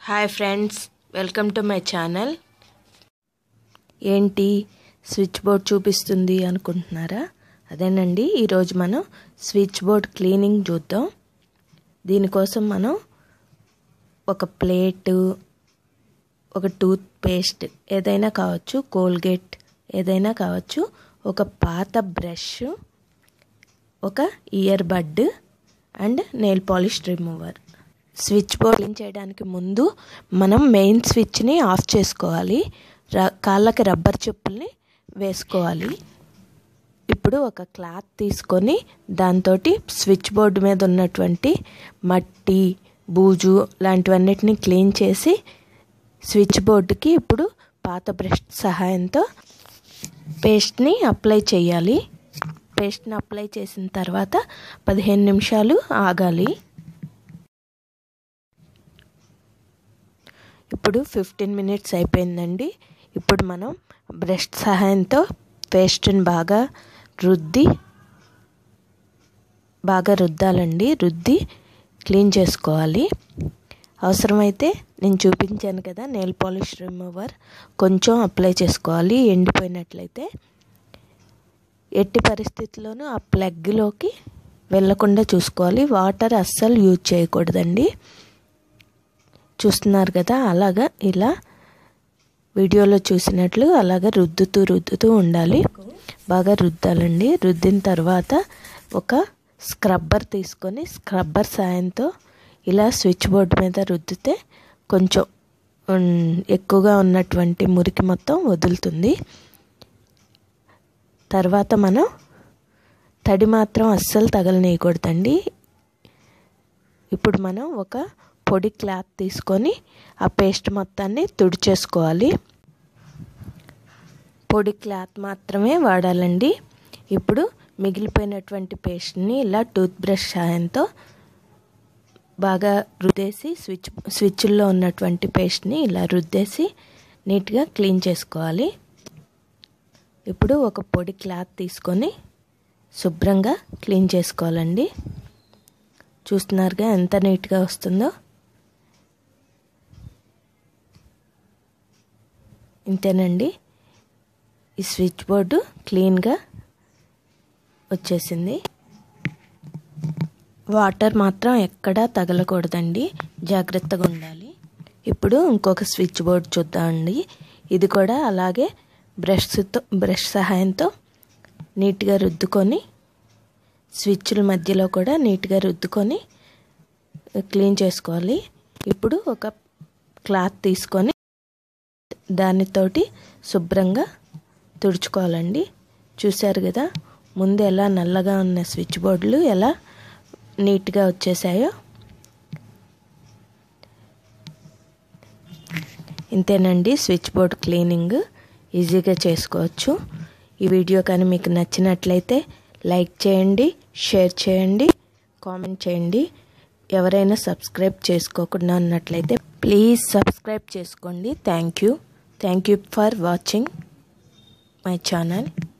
hi friends welcome to my channel ఏంటి switch board చూపిస్తుంది అనుకుంటున్నారా అదేనండి ఈరోజు మనం స్విచ్ బోర్డ్ క్లీనింగ్ చూద్దాం దీనికోసం మనం ఒక ప్లేటు ఒక టూత్ పేస్ట్ ఏదైనా కావచ్చు కోల్గేట్ ఏదైనా కావచ్చు ఒక పాత బ్రష్ ఒక ear bud and nail polish remover switch board clean చేయడానికి ముందు మనం మెయిన్ స్విచ్ని ఆఫ్ చేసుకోవాలి కాళ్ళకి రబ్బర్ చెప్పుల్ని వేసుకోవాలి ఇప్పుడు ఒక క్లాత్ తీసుకొని దాంతో స్విచ్ బోర్డు మీద ఉన్నటువంటి మట్టి బూజు లాంటివన్నిటిని క్లీన్ చేసి స్విచ్ బోర్డుకి ఇప్పుడు పాత బ్రష్ సహాయంతో పేస్ట్ని అప్లై చేయాలి పేస్ట్ని అప్లై చేసిన తర్వాత పదిహేను నిమిషాలు ఆగాలి ఇప్పుడు ఫిఫ్టీన్ మినిట్స్ అయిపోయిందండి ఇప్పుడు మనం బ్రష్ సహాయంతో పేస్ట్ని బాగా రుద్ది బాగా రుద్దాలండి రుద్ది క్లీన్ చేసుకోవాలి అవసరమైతే నేను చూపించాను కదా నెయిల్ పాలిష్ రిమూవర్ కొంచెం అప్లై చేసుకోవాలి ఎండిపోయినట్లయితే ఎట్టి పరిస్థితుల్లోనూ ఆ ప్లగ్లోకి వెళ్ళకుండా చూసుకోవాలి వాటర్ అస్సలు యూజ్ చేయకూడదండి చూస్తున్నారు కదా అలాగా ఇలా వీడియోలో చూసినట్లు అలాగా రుద్దుతూ రుద్దుతూ ఉండాలి బాగా రుద్దాలండి రుద్దిన తర్వాత ఒక స్క్రబ్బర్ తీసుకొని స్క్రబ్బర్ సాయంతో ఇలా స్విచ్ బోర్డు మీద రుద్దితే కొంచెం ఎక్కువగా ఉన్నటువంటి మురికి మొత్తం వదులుతుంది తర్వాత మనం తడి మాత్రం అస్సలు తగలనేయకూడదండి ఇప్పుడు మనం ఒక పొడి క్లాత్ తీసుకొని ఆ పేస్ట్ మొత్తాన్ని తుడిచేసుకోవాలి పొడి క్లాత్ మాత్రమే వాడాలండి ఇప్పుడు మిగిలిపోయినటువంటి పేస్ట్ని ఇలా టూత్ బ్రష్ సహాయంతో బాగా రుద్దేసి స్విచ్ స్విచ్ల్లో ఉన్నటువంటి పేస్ట్ని ఇలా రుద్దేసి నీట్గా క్లీన్ చేసుకోవాలి ఇప్పుడు ఒక పొడి క్లాత్ తీసుకొని శుభ్రంగా క్లీన్ చేసుకోవాలండి చూస్తున్నారుగా ఎంత నీట్గా వస్తుందో ఇంతేనండి ఈ స్విచ్ బోర్డు క్లీన్గా వచ్చేసింది వాటర్ మాత్రం ఎక్కడా తగలకూడదండి జాగ్రత్తగా ఉండాలి ఇప్పుడు ఇంకొక స్విచ్ బోర్డ్ చూద్దామండి ఇది కూడా అలాగే బ్రష్తో బ్రష్ సహాయంతో నీట్గా రుద్దుకొని స్విచ్ల మధ్యలో కూడా నీట్గా రుద్దుకొని క్లీన్ చేసుకోవాలి ఇప్పుడు ఒక క్లాత్ తీసుకొని దానితోటి శుభ్రంగా తుడుచుకోవాలండి చూశారు కదా ముందు ఎలా నల్లగా ఉన్న స్విచ్ బోర్డులు ఎలా నీట్గా వచ్చేసాయో ఇంతేనండి స్విచ్ బోర్డ్ క్లీనింగ్ ఈజీగా చేసుకోవచ్చు ఈ వీడియో కానీ మీకు నచ్చినట్లయితే లైక్ చేయండి షేర్ చేయండి కామెంట్ చేయండి ఎవరైనా సబ్స్క్రైబ్ చేసుకోకుండా ఉన్నట్లయితే ప్లీజ్ సబ్స్క్రైబ్ చేసుకోండి thank you thank you for watching my channel